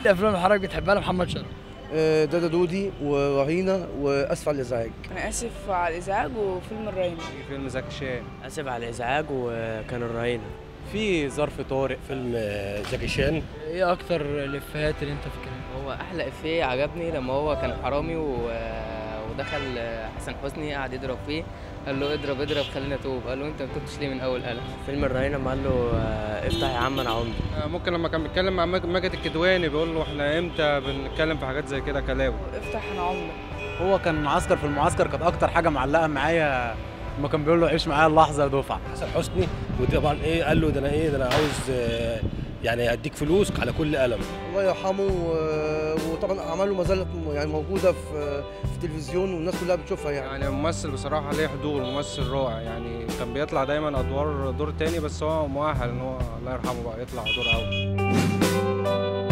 الافلام اللي حضرتك بتحبها لمحمد شرف آه، دادا دودي ورهينة واسف على الازعاج انا اسف على الازعاج وفيلم الرهينه في فيلم زكي شان اسف على الازعاج وكان الرهينه في ظرف طارق فيلم زكي شان ايه اكتر الافيهات اللي انت فاكرها هو احلى افيه عجبني لما هو كان حرامي و... ودخل حسن حسني قعد يضرب فيه قال له اضرب اضرب خلينا اتوب قال له انت ما تبتش ليه من اول قلم فيلم الرهينه ما قال له آه، افتح يا عم انا عمدة ممكن لما كان بيتكلم مع ماجد ماجد الكدواني بيقول له احنا امتى بنتكلم في حاجات زي كده كلاوي افتح انا عمري هو كان عسكر في المعسكر كانت اكتر حاجه معلقه معايا لما كان بيقول له عيش معايا اللحظه يا دفعه حسن حسني وطبعا ايه قال له ده انا ايه ده انا عاوز آه، يعني اديك فلوس على كل قلم الله يرحمه و- وطبعا اعماله ما زالت م- يعني موجوده في في التلفزيون والناس كلها بتشوفها يعني يعني ممثل بصراحة ليه حضور ممثل رائع يعني كان بيطلع دايما أدوار دور تاني بس هو مؤهل إن هو الله يرحمه بقى يطلع دور أول